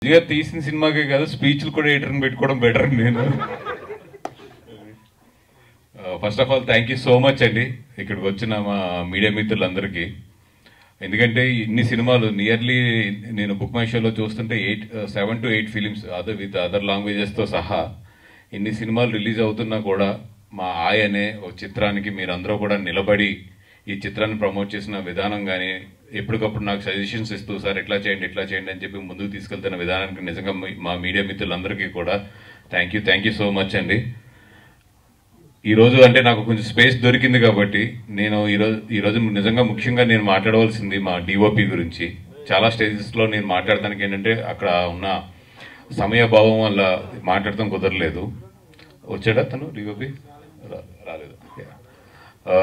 ఇక తీసిన సినిమాకే కాదు స్పీచ్లు కూడా ఎడిటర్ని పెట్టుకోవడం బెటర్ నేను first of all thank you so much అండి ఇక్కడికి వచ్చిన మా మీడియా మిత్రులందరికీ ఎందుకంటే ఇన్ని సినిమాలు నియర్లీ నేను బుక్ మై షోలో చూస్తుంటే eight seven to eight films other with other లాంగ్వేజెస్తో సహా ఇన్ని సినిమాలు రిలీజ్ అవుతున్నా కూడా మా ఆయ అనే ఒక చిత్రానికి మీరందరూ కూడా నిలబడి ఈ చిత్రాన్ని ప్రమోట్ చేసిన విధానం కానీ ఎప్పటికప్పుడు నాకు సజెషన్స్ ఇస్తూ సార్ ఇట్లా చేయండి ఇట్లా చేయండి అని చెప్పి ముందుకు తీసుకెళ్తున్న విధానానికి నిజంగా మీ- మా మీడియా మిత్రులందరికీ కూడా thank you thank you so much అండి ఈ రోజు అంటే నాకు కొంచెం స్పేస్ దొరికింది కాబట్టి నేను ఈరోజు ఈరోజు నిజంగా ముఖ్యంగా నేను మాట్లాడవలసింది మా డిఓపి గురించి చాలా స్టేజెస్లో నేను మాట్లాడడానికి ఏంటంటే అక్కడ ఉన్న సమయభావం వల్ల మాట్లాడటం కుదరలేదు వచ్చాడా తను డిఓపి రాలేదు Yeah. ఆ,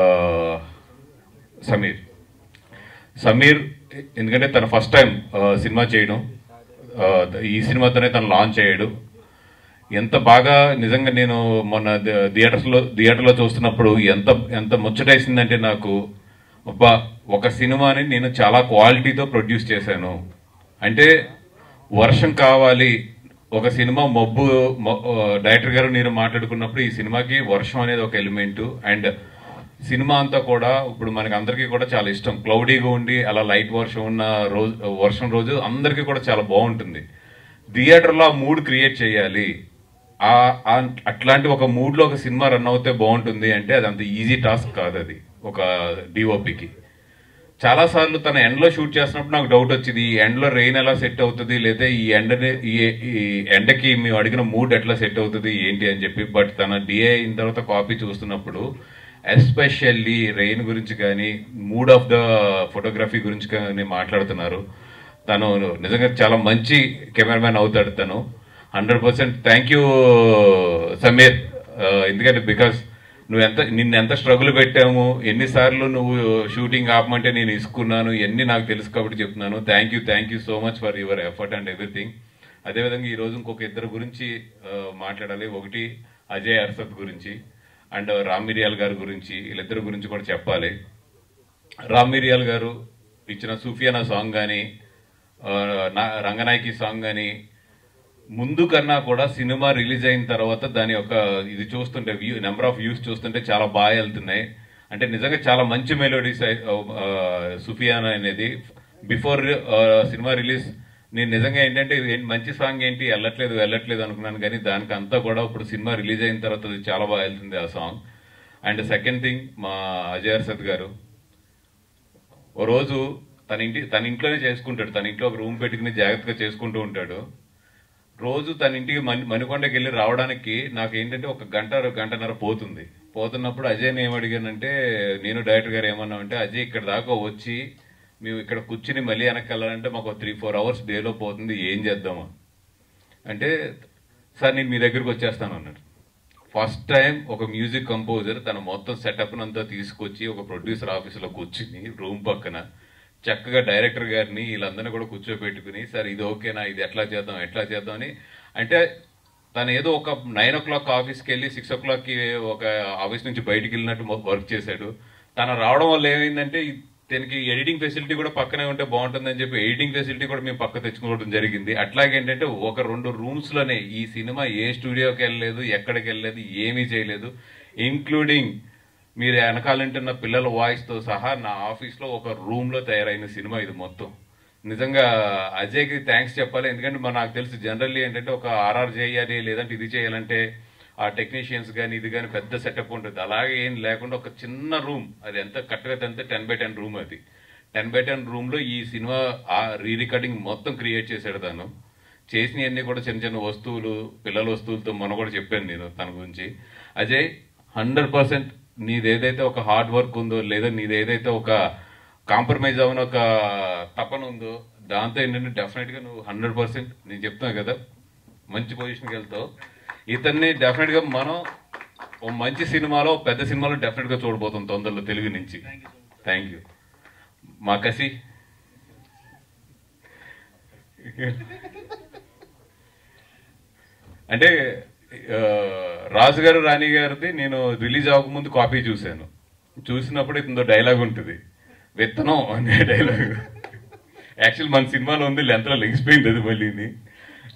సమీర్ సమీర్ ఎందుకంటే తన ఫస్ట్ టైం సినిమా చేయడం ఆ, ఈ సినిమాతోనే తను లాంచ్ అయ్యాడు ఎంత బాగా నిజంగా నేను మొన్న థి- థియేటర్స్లో థియేటర్లో చూస్తున్నప్పుడు ఎంత ఎంత ముచ్చటేసిందంటే నాకు అబ్బా ఒక సినిమాని నేను చాలా క్వాలిటీతో ప్రొడ్యూస్ చేశాను అంటే వర్షం కావాలి ఒక సినిమా మబ్బు మ- ఆ, డైరెక్టర్ గారు నేను మాట్లాడుకున్నప్పుడు ఈ సినిమాకి వర్షం అనేది ఒక ఎలిమెంట్ అండ్ సినిమా అంతా కూడా ఇప్పుడు మనకి అందరికీ కూడా చాలా ఇష్టం క్లౌడీగా ఉండి అలా లైట్ వర్షం ఉన్న రోజు వర్షం రోజు అందరికీ కూడా చాలా బాగుంటుంది థియేటర్లో ఆ మూడ్ క్రియేట్ చేయాలి ఆ ఆ- అట్లాంటి ఒక మూడ్లో ఒక సినిమా రన్ అవుతే బాగుంటుంది అంటే అది అంత ఈజీ టాస్క్ కాదు అది ఒక డిఓపికి చాలా సార్లు తన ఎండ్లో షూట్ చేస్తున్నప్పుడు నాకు డౌట్ వచ్చింది ఈ ఎండ్లో రెయిన్ ఎలా సెట్ అవుతుంది లేదా ఈ ఎండని ఈ ఈ ఎండకి మేము అడిగిన మూడ్ ఎట్లా సెట్ అవుతుంది ఏంటి అని చెప్పి బట్ తన డిఏ అయిన తర్వాత కాపీ చూస్తున్నప్పుడు ఎస్పెషల్లీ రెయిన్ గురించి కానీ మూడ్ ఆఫ్ ద ఫోటోగ్రఫీ గురించి కానీ మాట్లాడుతున్నారు తను నిజంగా చాలా మంచి కెమెరామ్యాన్ అవుతాడు తను hundred percent thank you Sameer ఆ, ఎందుకంటే బికాస్ నువ్వు ఎంత నిన్ను ఎంత స్ట్రగుల్ పెట్టాము ఎన్నిసార్లు నువ్వు షూటింగ్ ఆపమంటే నేను ఇసుకున్నాను ఇవన్నీ నాకు తెలుసు కాబట్టి చెప్తున్నాను thank you thank you so much for your effort and everything అదేవిధంగా ఈ రోజు ఇంకొక ఇద్దరు గురించి ఆ, మాట్లాడాలి ఒకటి అజయ్ అర్సత్ గురించి అండ్ రామ్ మిరియాల్ గారి గురించి వీళ్ళిద్దరి గురించి కూడా చెప్పాలి రామ్ మిరియాల్ గారు ఇచ్చిన సూఫియానా సాంగ్ కానీ రంగనాయకి సాంగ్ కానీ ముందు కన్నా కూడా సినిమా రిలీజ్ అయిన తర్వాత దాని యొక్క ఇది చూస్తుంటే వ్యూ నెంబర్ ఆఫ్ వ్యూస్ చూస్తుంటే చాలా బాగా వెళ్తున్నాయి అంటే నిజంగా చాలా మంచి మెలోడీస్ సుఫియానా అనేది బిఫోర్ సినిమా రిలీజ్ నేను నిజంగా ఏంటంటే ఇది ఏంటి మంచి సాంగ్ ఏంటి వెళ్ళట్లేదు వెళ్ళట్లేదు అనుకున్నాను కానీ దానికి అంతా కూడా ఇప్పుడు సినిమా రిలీజ్ అయిన తర్వాత అది చాలా బాగా వెళ్తుంది ఆ సాంగ్ అండ్ సెకండ్ థింగ్ మా అజయ్ అర్సద్ గారు ఓ రోజు తన ఇంటి తన ఇంట్లోనే చేసుకుంటాడు తన ఇంట్లో ఒక రూమ్ పెట్టుకుని జాగ్రత్తగా చేసుకుంటూ ఉంటాడు రోజు తన ఇంటికి మణి మణికొండకి వెళ్ళి రావడానికి నాకు ఏంటంటే ఒక గంట గంటన్నర పోతుంది పోతున్నప్పుడు అజయ్ని ఏమడిగానంటే నేను డైరెక్టర్ గారు ఏమన్నామంటే అజయ్ ఇక్కడ దాకా వచ్చి మేము ఇక్కడ కూర్చుని మళ్ళీ వెనక్కి వెళ్ళాలంటే మాకు త్రీ ఫోర్ అవర్స్ డేలో పోతుంది ఏం చేద్దామా అంటే సార్ నేను మీ దగ్గరికి వచ్చేస్తాను అన్నాడు ఫస్ట్ టైం ఒక మ్యూజిక్ కంపోజర్ తన మొత్తం సెటప్ అంతా తీసుకొచ్చి ఒక ప్రొడ్యూసర్ ఆఫీసులో కూర్చుని రూమ్ పక్కన చక్కగా డైరెక్టర్ గారిని వీళ్ళందరినీ కూడా కూర్చోబెట్టుకుని సార్ ఇది ఓకేనా ఇది ఎట్లా చేద్దాం ఎట్లా చేద్దాం అని అంటే తను ఏదో ఒక నైన్ ఓ క్లాక్ ఆఫీస్కి వెళ్ళి సిక్స్ ఓ క్లాక్కి ఒక ఆఫీస్ నుంచి బయటికి వెళ్ళినట్టు వర్క్ చేశాడు తను రావడం వల్ల ఏమైందంటే ఈ- దీనికి ఎడిటింగ్ ఫెసిలిటీ కూడా పక్కనే ఉంటే బాగుంటుందని చెప్పి ఎడిటింగ్ ఫెసిలిటీ కూడా మేము పక్క తెచ్చుకోవడం జరిగింది అట్లాగే ఏంటంటే ఒక రెండు రూమ్స్ లోనే ఈ సినిమా ఏ స్టూడియోకి వెళ్ళలేదు ఎక్కడికి వెళ్ళలేదు ఏమీ చేయలేదు ఇంక్లూడింగ్ మీరు వెనకాలంటున్న పిల్లల వాయిస్ తో సహా నా ఆఫీస్ లో ఒక రూమ్ లో తయారైన సినిమా ఇది మొత్తం నిజంగా అజయ్కి థ్యాంక్స్ చెప్పాలి ఎందుకంటే మన నాకు తెలుసు జనరల్లీ ఏంటంటే ఒక ఆర్ఆర్ చేయాలి లేదంటే ఇది చేయాలంటే ఆ టెక్నీషియన్స్ కానీ ఇది కానీ పెద్ద సెటప్ ఉంటుంది అలాగే ఏం లేకుండా ఒక చిన్న రూమ్ అది ఎంత కరెక్ట్గా ఎంత టెన్ బై టెన్ రూమ్ అది టెన్ బై టెన్ రూమ్ లో ఈ సినిమా ఆ రీ రికార్డింగ్ మొత్తం క్రియేట్ చేశాడు తను చేసినవన్నీ కూడా చిన్న చిన్న వస్తువులు పిల్లల వస్తువులతో మొన్న కూడా చెప్పాను నేను తన గురించి అజయ్ హండ్రెడ్ పర్సెంట్ నీదేదైతే ఒక హార్డ్ వర్క్ ఉందో లేదా నీదేదైతే ఒక కాంప్రమైజ్ అవన ఒక తపన ఉందో దాంతో ఏంటంటే డెఫినెట్ గా నువ్వు హండ్రెడ్ పర్సెంట్ నేను చెప్తున్నా కదా మంచి పొజిషన్కి వెళ్తావు ఇతన్ని డెఫినెట్ గా మనం ఓ మంచి సినిమాలో పెద్ద సినిమాలో డెఫినెట్ గా చూడబోతాం తొందరలో తెలుగు నుంచి థ్యాంక్ యూ మా కసి అంటే ఆ, రాజు గారు రాణి గారిది నేను రిలీజ్ అవ్వకముందు కాపీ చూశాను చూసినప్పుడు ఇందో డైలాగ్ ఉంటుంది విత్తనం అనే డైలాగ్ యాక్చువల్ మన సినిమాలో ఉంది లెంత్లో లెగిసిపోయింది అది మళ్ళీని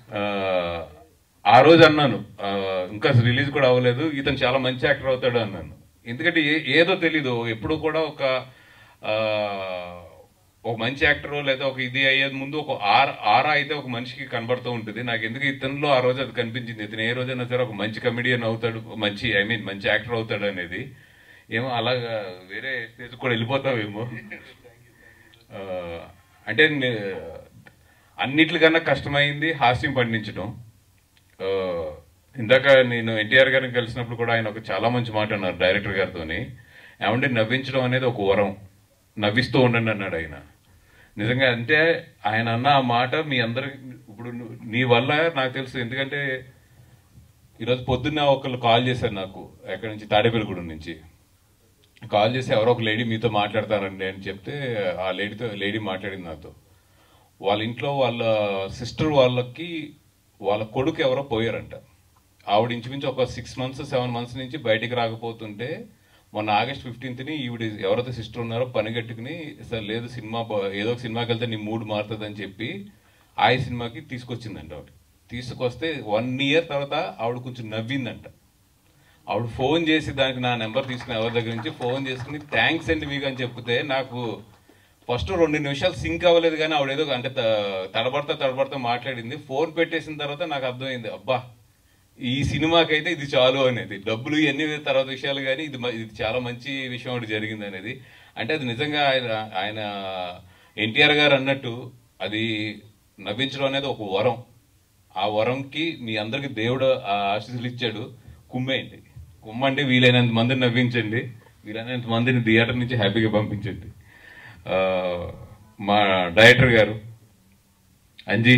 ఆ, ఆ రోజు అన్నాను ఆ, ఇంకా రిలీజ్ కూడా అవ్వలేదు ఇతను చాలా మంచి యాక్టర్ అవుతాడు అన్నాను ఎందుకంటే ఏ- ఏదో తెలీదు ఎప్పుడు కూడా ఒక ఆ, ఒక మంచి యాక్టర్ లేదా ఒక ఇది అయ్యేది ముందు ఒక ఆర్ ఆరా అయితే ఒక మనిషికి కనబడుతూ ఉంటుంది నాకు ఎందుకు ఇతనిలో ఆ రోజు అది కనిపించింది ఇతను ఏ రోజైనా సరే ఒక మంచి కమెడియన్ అవుతాడు మంచి ఐ మీన్ మంచి యాక్టర్ అవుతాడు అనేది ఏమో అలాగా వేరే స్టేజ్ కూడా వెళ్ళిపోతావేమో ఆ, అంటే నే- అన్నిట్లకన్నా కష్టమైంది హాస్యం పండించడం ఆ, ఇందాక నేను ఎన్టీఆర్ గారిని కలిసినప్పుడు కూడా ఆయన ఒక చాలా మంచి మాట అన్నారు డైరెక్టర్ గారితోని ఏమంటే నవ్వించడం అనేది ఒక వరం నవ్విస్తూ ఉండండి అన్నాడు ఆయన నిజంగా అంటే ఆయన అన్న ఆ మాట మీ అందరికి ఇప్పుడు ను- నీ వల్ల నాకు తెలుసు ఎందుకంటే ఈరోజు పొద్దున్న ఒకళ్ళు కాల్ చేశారు నాకు ఎక్కడి నుంచి తాడేపల్లిగూడెం నుంచి కాల్ చేసి ఎవరో ఒక లేడీ మీతో మాట్లాడతారండి అని చెప్తే ఆ లేడీతో లేడీ మాట్లాడింది నాతో వాళ్ళ ఇంట్లో వాళ్ళ సిస్టర్ వాళ్ళకి వాళ్ళ కొడుకు ఎవరో పోయారంట ఆవిడ ఇంచుమించు ఒక సిక్స్ మంత్స్ సెవెన్ మంత్స్ నుంచి బయటికి రాకపోతుంటే మొన్న ఆగస్ట్ ఫిఫ్టీన్త్ని ఈవిడ ఎవరైతే సిస్టర్ ఉన్నారో పని కట్టుకుని సార్ లేదు సినిమా బా- ఏదో ఒక సినిమాకి వెళ్తే నీ మూడ్ మారుతుందని చెప్పి ఆ సినిమాకి తీసుకొచ్చిందంట ఆవిడ తీసుకొస్తే వన్ ఇయర్ తర్వాత ఆవిడ కొంచెం నవ్విందంట ఆవిడ ఫోన్ చేసి దానికి నా నెంబర్ తీసుకుని ఎవరి దగ్గర నుంచి ఫోన్ చేసుకుని థ్యాంక్స్ అండి మీకు అని చెప్తే నాకు ఫస్ట్ రెండు నిమిషాలు సింక్ అవ్వలేదు కానీ ఆవిడ ఏదో అంటే త- తడబడతా తడబడతా మాట్లాడింది ఫోన్ పెట్టేసిన తర్వాత నాకు అర్థమైంది అబ్బా ఈ సినిమాకైతే ఇది చాలు అనేది డబ్బులు ఇవన్నీ తర్వాత విషయాలు కానీ ఇది మ- ఇది చాలా మంచి విషయం ఒకటి జరిగింది అనేది అంటే అది నిజంగా ఆయన ఆయన ఎన్టీఆర్ గారు అన్నట్టు అది నవ్వించడం అనేది ఒక వరం ఆ వరంకి మీ అందరికి దేవుడు ఆ ఆశీస్సులు ఇచ్చాడు కుమ్మేయండి కుమ్మండి వీలైనంత మందిని నవ్వించండి వీలైనంత మందిని థియేటర్ నుంచి హ్యాపీగా పంపించండి ఆ, మా డైరెక్టర్ గారు అంజీ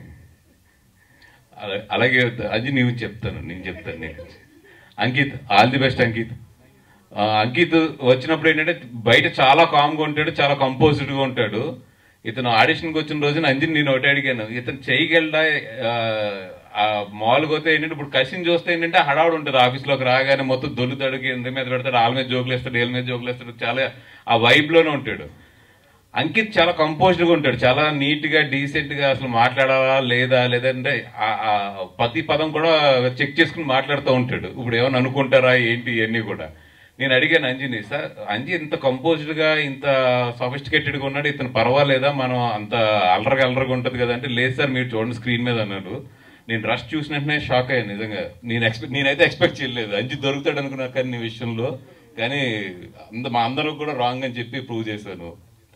అలా- అలాగే అంజీ నీవు చెప్తాను నేను చెప్తాను నేను Ankit all the best Ankit ఆ, అంకిత్ వచ్చినప్పుడు ఏంటంటే బయట చాలా కామ్గా ఉంటాడు చాలా కంపోజ్డ్గా ఉంటాడు ఇతను ఆడిషన్కి వచ్చిన రోజున అంజన్ నేను ఒకటి అడిగాను ఇతను చేయగలడా ఆ మాల్కి పోతే ఏంటంటే ఇప్పుడు కసిన్ చూస్తే ఏంటంటే హడావుడు ఉంటుంది ఆఫీస్లోకి రాగానే మొత్తం దొల్లుతాడు కింద మీద పెడతాడు వాళ్ళ మీద జోకులు వేస్తాడు ఏళ్ళ మీద జోకులు వేస్తాడు చాలా ఆ వైబ్లోనే ఉంటాడు అంకిత్ చాలా కంపోజ్డ్ గా ఉంటాడు చాలా నీట్ గా డీసెంట్ గా అసలు మాట్లాడాలా లేదా లేదంటే ఆ- ఆ ప్రతి పదం కూడా చెక్ చేసుకుని మాట్లాడుతూ ఉంటాడు ఇప్పుడు ఏమైనా అనుకుంటారా ఏంటి ఇవన్నీ కూడా నేను అడిగాను అంజిని సార్ అంజి ఇంత కంపోజ్డ్ గా ఇంత సఫిస్టికేటెడ్ గా ఉన్నాడు ఇతను పర్వాలేదా మనం అంత అల్లరగా అల్లరగా ఉంటది కదా అంటే లేదు సార్ మీరు చూడండి స్క్రీన్ మీద అన్నాడు నేను రష్ చూసిన వెంటనే షాక్ అయ్యాను నిజంగా నేను ఎక్స్పెక్ట్ నేనైతే ఎక్స్పెక్ట్ చేయలేదు అంజి దొరుకుతాడు అనుకున్నా కానీ నీ విషయంలో కానీ అంద మా అందరూ కూడా రాంగ్ అని చెప్పి ప్రూవ్ చేశాను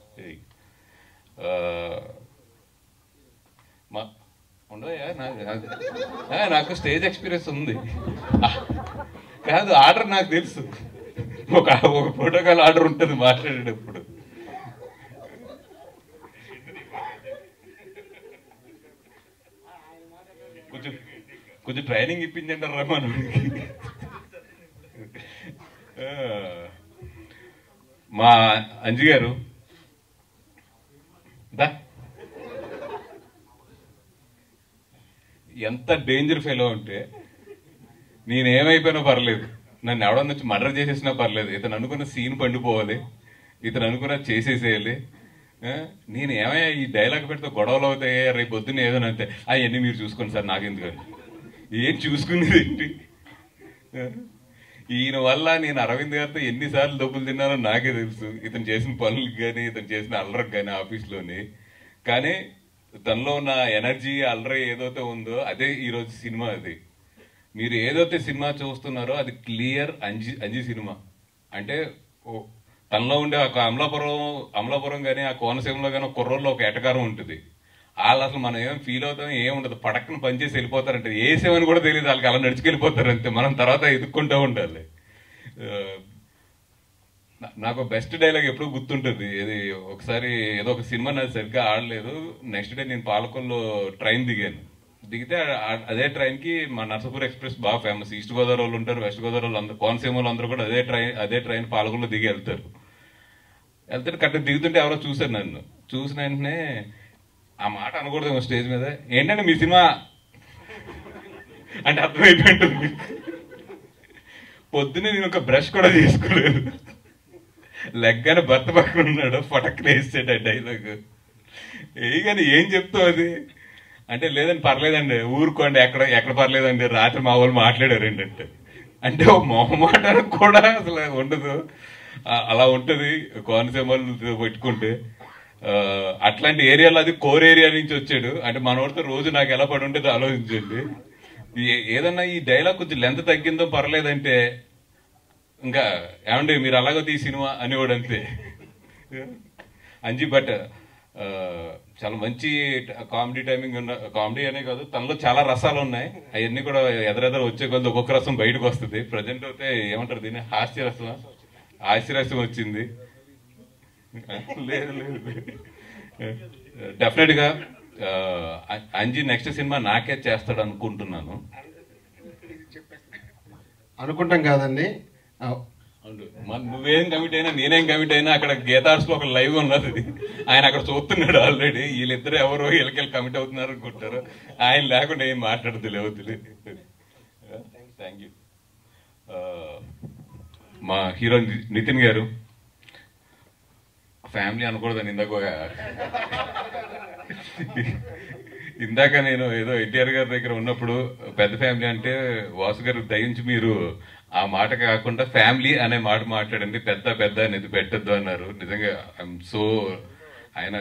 ఆ, మా ఉండవయ్యా నాకు నాకు- ఆ, నాకు స్టేజ్ ఎక్స్పీరియన్స్ ఉంది ఆ, కాదు ఆర్డర్ నాకు తెలుసు ఒక ఒక ప్రోటోకాల్ ఆర్డర్ ఉంటుంది మాట్లాడేటప్పుడు కొంచెం కొంచెం ట్రైనింగ్ ఇప్పించండి రా మనకి ఆ, మా అంజి గారు దా ఎంత డేంజర్ ఫెయిల్ ఉంటే నేను ఏమైపోయినా పర్లేదు నన్ను ఎవడన్నా వచ్చి మర్డర్ చేసేసినా పర్లేదు ఇతను అనుకున్న సీన్ పండిపోవాలి ఇతను అనుకున్న చేసేసేయాలి ఆ, నేను ఏమయ్యా ఈ డైలాగ్ పెడితే గొడవలు అవుతాయి రేపు పొద్దున్న ఏదైనా అంటే అవన్నీ మీరు చూసుకోండి సార్ నాకెందుకని ఏం చూసుకునేది ఏంటి ఆ? ఈయన వల్ల నేను అరవింద్ గారితో ఎన్నిసార్లు డబ్బులు తిన్నానో నాకే తెలుసు ఇతను చేసిన పనులకు కానీ ఇతను చేసిన అల్లరికి కానీ ఆఫీస్లోని కానీ తనలో ఉన్న ఎనర్జీ అల్లరి ఏదైతే ఉందో అదే ఈరోజు సినిమా అది మీరు ఏదైతే సినిమా చూస్తున్నారో అది క్లియర్ అంజి అంజి సినిమా అంటే ఓ- తనలో ఉండే ఒక అమలాపురం అమలాపురం కానీ ఆ కోనసీమలో కానీ ఒక కుర్రోల్లో ఒక ఎటకారం ఉంటుంది వాళ్ళు అసలు మనం ఏం ఫీల్ అవుతాం ఏం ఉండదు పడక్కన పనిచేసి వెళ్ళిపోతారంటే వేసేమని కూడా తెలియదు వాళ్ళకి అలా నడుచుకెళ్ళిపోతారు అంతే మనం తర్వాత ఎదుక్కుంటూ ఉండాలి ఆ, నా- నాకు బెస్ట్ డైలాగ్ ఎప్పుడు గుర్తుంటుంది ఇది ఒకసారి ఏదో ఒక సినిమా నాకు సరిగ్గా ఆడలేదు నెక్స్ట్ డే నేను పాలకొల్లో ట్రైన్ దిగాను దిగితే ఆ- ఆ- అదే ట్రైన్ కి మా నర్సపూర్ ఎక్స్ప్రెస్ బాగా ఫేమస్ ఈస్ట్ గోదావరి వాళ్ళు ఉంటారు వెస్ట్ గోదావరి వాళ్ళు అందరూ కోనసీమ వాళ్ళు అందరూ కూడా అదే ట్రైన్ అదే ట్రైన్ పాలకొల్లో దిగి వెళ్తారు వెళ్తే కరెక్ట్ దిగుతుంటే ఎవరో చూశారు నన్ను చూసిన వెంటనే ఆ మాట అనకూడదు స్టేజ్ మీద ఏంటంటే మీ సినిమా అంటే అర్థమైపోయి ఉంటుంది పొద్దున్నే నేను ఒక బ్రష్ కూడా చేసుకోలేదు లెగ్గానే భర్త పక్కన ఉన్నాడు ఫటక్కన వేసాడు ఆ డైలాగ్ ఏ కానీ ఏం చెప్తావు అది అంటే లేదండి పర్లేదండి ఊరుకోండి ఎక్కడ ఎక్కడ పర్లేదండి రాత్రి మా వాళ్ళు మాట్లాడారండి అంటే అంటే ఓ మొహమాటానికి కూడా అసలు ఉండదు ఆ- అలా ఉంటుంది కోనసీమలు పెట్టుకుంటే ఆ, అట్లాంటి ఏరియాలో అది కోర్ ఏరియా నుంచి వచ్చాడు అంటే మనోడితో రోజు నాకు ఎలా పడి ఉంటుందో ఆలోచించండి ఏ- ఏదన్నా ఈ డైలాగ్ కొంచెం లెంత్ తగ్గిందో పర్లేదంటే ఇంకా ఏమండి మీరు అలాగో తీ సినిమా అనేవాడు అంతే అంజీ బట్ ఆ, చాలా మంచి కామెడీ టైమింగ్ ఉన్న కామెడీ అనే కాదు తనలో చాలా రసాలు ఉన్నాయి అవన్నీ కూడా ఎదరెదర వచ్చే కొద్ది ఒక్కొక్క రసం బయటకు వస్తుంది ప్రజెంట్ అయితే ఏమంటారు దీన్ని హాస్య రసం హాస్యరసం వచ్చింది లేదు లేదు డెఫినెట్ గా ఆ, అంజీ నెక్స్ట్ సినిమా నాకే చేస్తాడు అనుకుంటున్నాను అనుకుంటాం కాదండి ఆ, అవును. మన నువ్వేం కమిట్ అయినా నేనేం కమిట్ అయినా అక్కడ గీతార్స్ లో ఒక లైవ్ ఉన్నది ఆయన అక్కడ చూస్తున్నాడు ఆల్రెడీ వీళ్ళిద్దరు ఎవరో వీళ్ళకి కమిట్ అవుతున్నారు అనుకుంటారు ఆయన లేకుండా ఏం మాట్లాడదు లేవద్దులే థ్యాంక్ యూ మా హీరో ని- నితిన్ గారు ఫ్యామిలీ అనకూడదని ఇందాక ఒక- ఇందాక నేను ఏదో ఎన్టీఆర్ గారి దగ్గర ఉన్నప్పుడు పెద్ద ఫ్యామిలీ అంటే వాసు గారు దయించి మీరు ఆ మాట కాకుండా ఫ్యామిలీ అనే మాట మాట్లాడండి పెద్ద పెద్ద అనేది పెట్టద్దు అన్నారు నిజంగా ఐఎమ్ సో ఆయన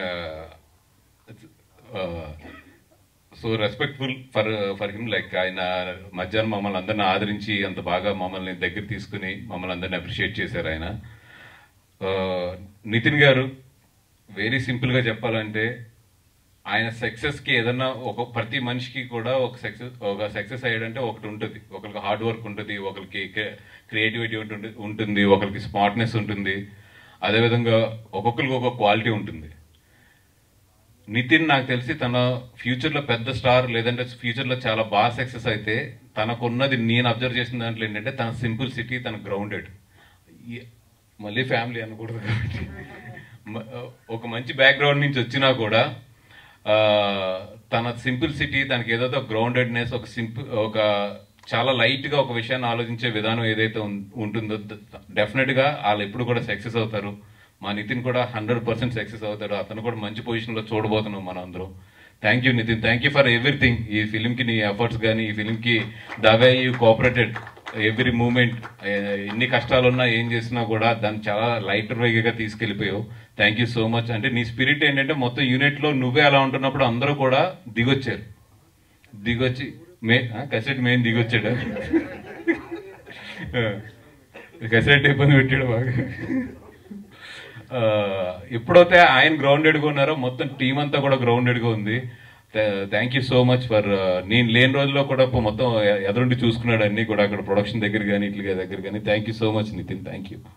so respectful for for him like ఆయన మధ్యాహ్నం మమ్మల్ని అందరిని ఆదరించి అంత బాగా మమ్మల్ని దగ్గర తీసుకుని మమ్మల్ని అందరిని అప్రిషియేట్ చేశారు ఆయన ఆ, నితిన్ గారు వెరీ సింపుల్ గా చెప్పాలంటే ఆయన సక్సెస్ కి ఏదన్నా ఒక ప్రతి మనిషికి కూడా ఒక సక్సెస్ ఒక సక్సెస్ అయ్యాడంటే ఒకటి ఉంటుంది ఒకరికి హార్డ్ వర్క్ ఉంటుంది ఒకరికి క్రియేటివిటీ ఉంటుంది ఉంటుంది ఒకరికి స్మార్ట్నెస్ ఉంటుంది అదేవిధంగా ఒక్కొక్కరికి ఒక్కొక్క క్వాలిటీ ఉంటుంది నితిన్ నాకు తెలిసి తన ఫ్యూచర్ లో పెద్ద స్టార్ లేదంటే ఫ్యూచర్ లో చాలా బాగా సక్సెస్ అయితే తనకున్నది నేను అబ్జర్వ్ చేసిన దాంట్లో ఏంటంటే తన సింపుల్ సిటీ తన గ్రౌండెడ్ మళ్ళీ ఫ్యామిలీ అనకూడదు కాబట్టి మ- ఒక మంచి బ్యాక్గ్రౌండ్ నుంచి వచ్చినా కూడా ఆ, తన సింపుల్ సిటీ తనకి ఏదైతే గ్రౌండెడ్నెస్ ఒక సింపుల్ ఒక చాలా లైట్ గా ఒక విషయాన్ని ఆలోచించే విధానం ఏదైతే ఉం- ఉంటుందో డెఫినెట్ గా వాళ్ళు ఎప్పుడు కూడా సక్సెస్ అవుతారు మా నితిన్ కూడా హండ్రెడ్ పర్సెంట్ సక్సెస్ అవుతాడు అతను కూడా మంచి పొజిషన్ లో చూడబోతున్నాం మనం అందరం thank you Nithin thank you for everything ఈ ఫిలిం కి నీ ఎఫర్ట్స్ కానీ ఈ ఫిలిం కి the way you cooperated every moment ఎన్ని కష్టాలున్నా ఏం చేసినా కూడా దాన్ని చాలా లైటర్ వేగా తీసుకెళ్లిపోయావు థ్యాంక్ యూ సో మచ్ అంటే నీ స్పిరిట్ ఏంటంటే మొత్తం యూనిట్ లో నువ్వే అలా ఉంటున్నప్పుడు అందరూ కూడా దిగొచ్చారు దిగొచ్చి మే కసెట్ మెయిన్ దిగొచ్చాడు కసెట్ ఇబ్బంది పెట్టాడు బాగా ఆ, ఎప్పుడైతే ఆయన గ్రౌండెడ్ గా ఉన్నారో మొత్తం టీం అంతా కూడా గ్రౌండెడ్ గా ఉంది thank you so much for నేను లేని రోజుల్లో కూడా పో- మొత్తం ఎ- ఎదురుండి చూసుకున్నాడు అన్ని కూడా అక్కడ ప్రొడక్షన్ దగ్గర కానీ ఇట్లా దగ్గర కానీ thank you so much Nithin thank you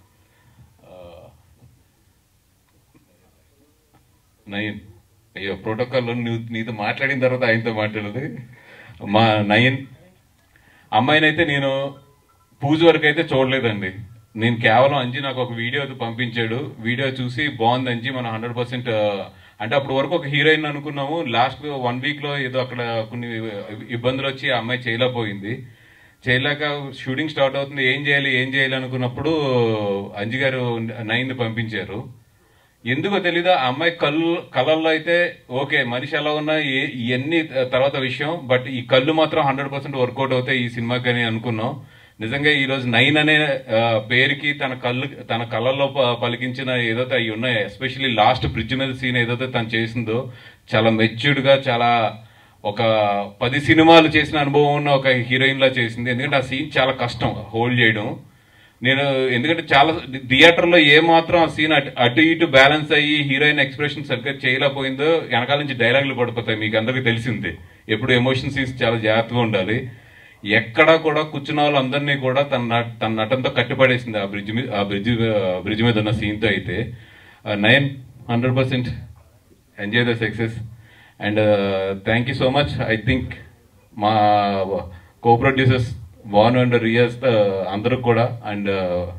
Nayan అయ్యో ప్రోటోకాల్లో నువ్వు నీతో మాట్లాడిన తర్వాత ఆయనతో మాట్లాడదు మా నయన్ అమ్మాయినైతే నేను పూజ వరకు అయితే చూడలేదండి నేను కేవలం అంజి నాకు ఒక వీడియో అయితే పంపించాడు వీడియో చూసి బాగుంది అంజి మనం హండ్రెడ్ పర్సెంట్ అంటే అప్పటి వరకు ఒక హీరోయిన్ అనుకున్నాము లాస్ట్ వన్ వీక్ లో ఏదో అక్కడ కొన్ని ఇబ్బందులు వచ్చి ఆ అమ్మాయి చేయలేకపోయింది చేయలేక షూటింగ్ స్టార్ట్ అవుతుంది ఏం చేయాలి ఏం చేయాలి అనుకున్నప్పుడు అంజి గారు నైన్ పంపించారు ఎందుకో తెలీదు ఆ అమ్మాయి కళ్ళు కళల్లో అయితే ఓకే మనిషి ఎలా ఉన్నా ఏ- ఇవన్నీ తర్వాత విషయం బట్ ఈ కళ్ళు మాత్రం హండ్రెడ్ పర్సెంట్ వర్కౌట్ అవుతాయి ఈ సినిమాకి అని అనుకున్నాం నిజంగా ఈ రోజు నైన్ అనే ఆ, పేరుకి తన కళ్ళు తన కళ్ళల్లో ప- పలికించిన ఏదైతే అవి ఉన్నాయో ఎస్పెషల్లీ లాస్ట్ బ్రిడ్జ్ మీద సీన్ ఏదైతే తను చేసిందో చాలా మెచ్యూర్డ్ గా చాలా ఒక పది సినిమాలు చేసిన అనుభవం ఉన్న ఒక హీరోయిన్ లా చేసింది ఎందుకంటే ఆ సీన్ చాలా కష్టం హోల్డ్ చేయడం నేను ఎందుకంటే చాలా థియేటర్ లో ఏ మాత్రం ఆ సీన్ అటు అటు ఇటు బ్యాలెన్స్ అయ్యి హీరోయిన్ ఎక్స్ప్రెషన్ సరిగ్గా చేయలేకపోయిందో వెనకాల నుంచి డైలాగులు పడిపోతాయి మీకు అందరికీ తెలిసిందే ఎప్పుడు ఎమోషన్ సీన్స్ చాలా జాగ్రత్తగా ఉండాలి ఎక్కడా కూడా కూర్చున్న వాళ్ళందరినీ కూడా తన నట- తన నటంతో కట్టిపడేసింది ఆ బ్రిడ్జ్ మీద ఆ బ్రిడ్జ్ బ్రిడ్జ్ మీద ఉన్న సీన్ తో అయితే nine hundred percent enjoy the success and thank you so much I think మా co producers Vaan and Riaz అందరూ కూడా అండ్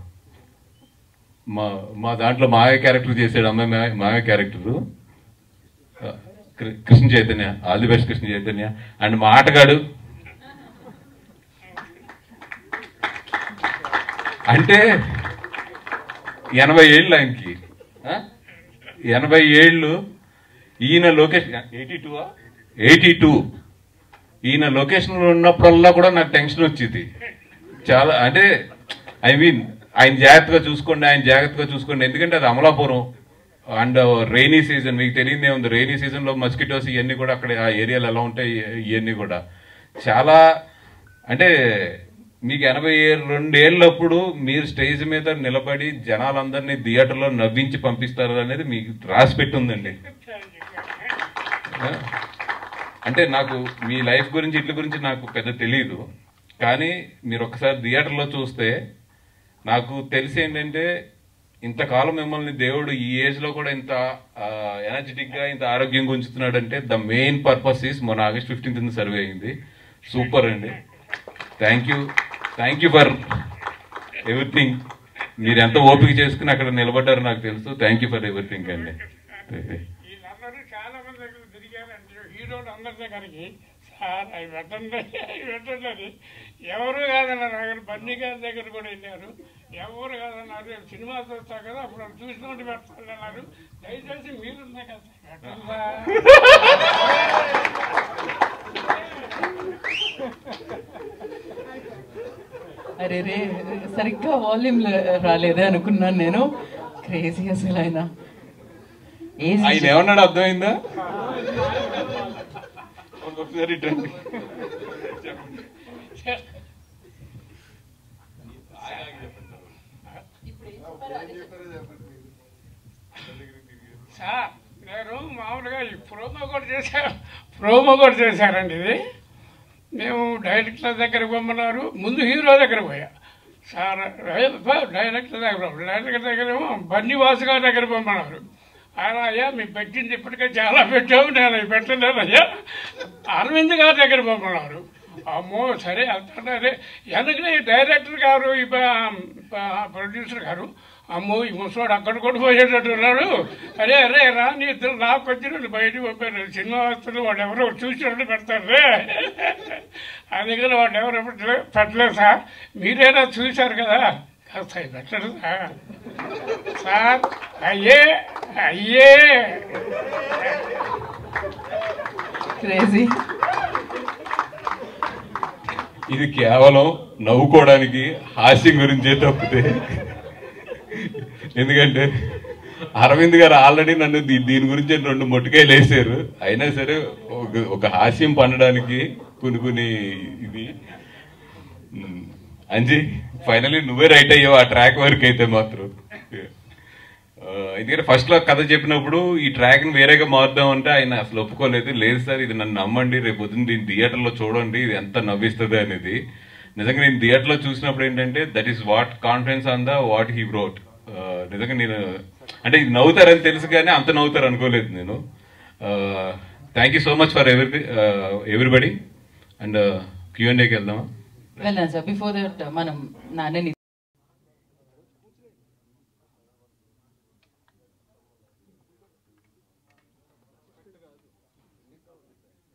మా మా దాంట్లో మాయ క్యారెక్టర్ చేసాడు అమ్మాయి మాయ- Maya character Krishna Chaitanya all the best Krishna Chaitanya and మా ఆటగాడు అంటే ఎనభై ఏళ్ళు ఆయనకి ఆ? ఎనభై ఏళ్ళు ఈయన Lokesh eighty two eighty two ఈయన లొకేషన్లో ఉన్నప్పుడల్లా కూడా నాకు టెన్షన్ వచ్చింది చాలా అంటే ఐ మీన్ ఆయన జాగ్రత్తగా చూసుకోండి ఆయన జాగ్రత్తగా చూసుకోండి ఎందుకంటే అది అమలాపురం అండ్ రెయినీ సీజన్ మీకు తెలియదే ఉంది రెయినీ సీజన్లో మస్కిటోస్ ఇవన్నీ కూడా అక్కడ ఆ ఏరియాలో ఎలా ఉంటాయి ఇవన్నీ కూడా చాలా అంటే మీకు ఎనభై రెండేళ్ళప్పుడు మీరు స్టేజ్ మీద నిలబడి జనాలందరినీ థియేటర్లో నవ్వించి పంపిస్తారు అనేది మీకు రాసి పెట్టుందండి అంటే నాకు మీ లైఫ్ గురించి ఇట్ల గురించి నాకు పెద్ద తెలియదు కానీ మీరు ఒకసారి థియేటర్లో చూస్తే నాకు తెలిసి ఏంటంటే ఇంతకాలం మిమ్మల్ని దేవుడు ఈ ఏజ్ లో కూడా ఇంత ఎనర్జెటిక్ గా ఇంత ఆరోగ్యంగా ఉంచుతున్నాడంటే ద మెయిన్ పర్పస్ ఈస్ మొన్న ఆగస్ట్ ఫిఫ్టీన్త్ సర్వే అయింది సూపర్ అండి thank you thank you for everything మీరు ఎంత ఓపిక చేసుకుని అక్కడ నిలబడ్డారో నాకు తెలుసు థ్యాంక్ యూ ఫర్ ఎవ్రీథింగ్ అండి వీళ్ళందరూ చాలా మంది దగ్గర తిరిగారంటే హీరోలు అందరి దగ్గరికి సార్ అవి పెట్టండి అవి పెట్టండి అని ఎవరు కాదన్నారు అక్కడ బన్నీ గారి దగ్గర కూడా వెళ్ళారు ఎవరు కాదన్నారు రేపు సినిమా చూస్తా కదా అప్పుడు అది చూసినట్టు పెడతాను అన్నారు దయచేసి మీరున్నా కదా సార్, పెట్టండి అరే రే సరిగ్గా వాల్యూమ్ రాలేదే అనుకున్నాను నేను క్రేజీ అసలు ఆయన ఏజ్ ఆయన ఏమన్నాడు అర్థమైందా ఒకసారి ఇటు రండి. సార్ నేను మామూలుగా ఈ ప్రోమో కూడా చేశాను ప్రోమో కూడా చేశారండి ఇది మేము డైరెక్టర్ దగ్గరికి పొమ్మన్నారు ముందు హీరో దగ్గర పోయా సార్ డైరెక్టర్ దగ్గర డైరెక్టర్ దగ్గర ఏమో బన్నీవాసు గారి దగ్గర పొమ్మన్నారు ఆయన అయ్యా మీరు పెట్టింది ఇప్పటికే చాలా పెట్టాము నేను అవి పెట్టలేదు అయ్యా అరవింద్ గారి దగ్గర పొమ్మన్నారు అమ్మో సరే వెళ్తాడే ఎందుకని డైరెక్టర్ గారు ఈ ప్రొడ్యూసర్ గారు అమ్మో ఈ ముసవాడు అక్కడ కూడా పోయేటట్టు ఉన్నాడు అరే అరే రా నీ ఇద్దరు నాకు వచ్చిన బయటకు పంపారు సినిమా వస్తువులు వాడు ఎవరో చూసినట్టు పెడతారు రే అందుకని వాడు ఎవరు పెట్టలేదు పెట్టలేదు సార్ మీరేనా చూశారు కదా కాస్త అవి పెట్టండి సార్ సార్ అయ్యే అయ్యే క్రేజీ ఇది కేవలం నవ్వుకోవడానికి హాస్యం గురించే తప్పితే ఎందుకంటే అరవింద్ గారు ఆల్రెడీ నన్ను దీ- దీని గురించి రెండు మొట్టికాయలు వేసారు అయినా సరే ఒక- ఒక హాస్యం పండడానికి కొన్ని కొన్ని ఇది ఉమ్, అంజీ ఫైనలీ నువ్వే రైట్ అయ్యావు ఆ ట్రాక్ వరకు అయితే మాత్రం ఆ, ఎందుకంటే ఫస్ట్ లో కథ చెప్పినప్పుడు ఈ ట్రాక్ ని వేరేగా మారుద్దాం అంటే ఆయన అసలు ఒప్పుకోలేదు లేదు సార్ ఇది నన్ను నమ్మండి రేపు పొద్దున్న దీన్ని థియేటర్ లో చూడండి ఇది ఎంత నవ్విస్తుంది అనేది నిజంగా నేను థియేటర్ లో చూసినప్పుడు ఏంటంటే that is what confidence on the what he brought నిజంగా నేను అంటే ఇది నవ్వుతారని తెలుసు కానీ అంత నవ్వుతారు అనుకోలేదు నేను thank you so much for ఎవరి ఎవ్రీబడి అండ్ క్యూఎండేకి వెళ్దామా వెళ్ళాను సార్ బిఫోర్ దట్ మనం నాన్నని